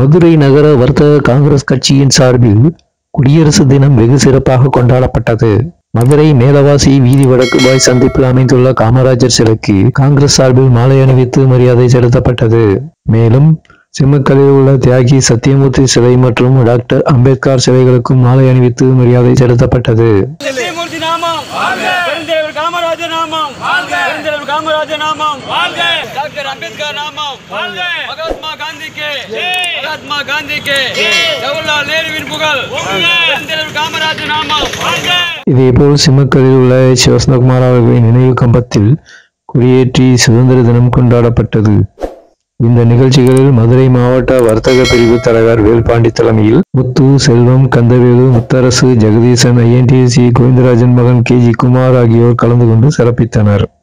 மதுரை நகர வர்த்தக காங்கிரஸ் கட்சியின் சார்பில் குடியரசு தினம் வெகு சிறப்பாக கொண்டாடப்பட்டது மதுரை மேலவாசி வீதி வடக்கு பாய் சந்திப்பில் அமைந்துள்ள காமராஜர் சிலைக்கு காங்கிரஸ் சார்பில் மாலை அணிவித்து மரியாதை செலுத்தப்பட்டது மேலும் சிம்மக்கலில் உள்ள தியாகி சத்தியமூர்த்தி சிலை மற்றும் டாக்டர் அம்பேத்கர் சிலைகளுக்கும் மாலை அணிவித்து மரியாதை செலுத்தப்பட்டது சத்தியமூர்த்தி நாமம் பெருந்தலைவர் காமராஜர் நாமம் பெருந்தலைவர் காமராஜர் நாமம் டாக்டர் அம்பேத்கர் நாமம் மகாத்மா காந்திக்கு மகாத்மா காந்திக்கு ஜவஹர்லால் நேருவின் புகழ் பெருந்தலைவர் காமராஜர் நாமம் இதேபோல் சிம்மக்கலில் உள்ள சிவசந்தகுமார் அவர்களின் நினைவு கம்பத்தில் குடியேற்றி சுதந்திர தினம் கொண்டாடப்பட்டது இந்த நிகழ்ச்சிகளில் மதுரை மாவட்ட வர்த்தக பிரிவு தலைவர் வேல்பாண்டி தலைமையில் முத்து செல்வம் கந்தவேலு முத்தரசு ஜெகதீசன் ஐஎன்டிசி கோவிந்தராஜன் மகன் கே ஜி குமார் ஆகியோர் கலந்து கொண்டு சிறப்பித்தனர்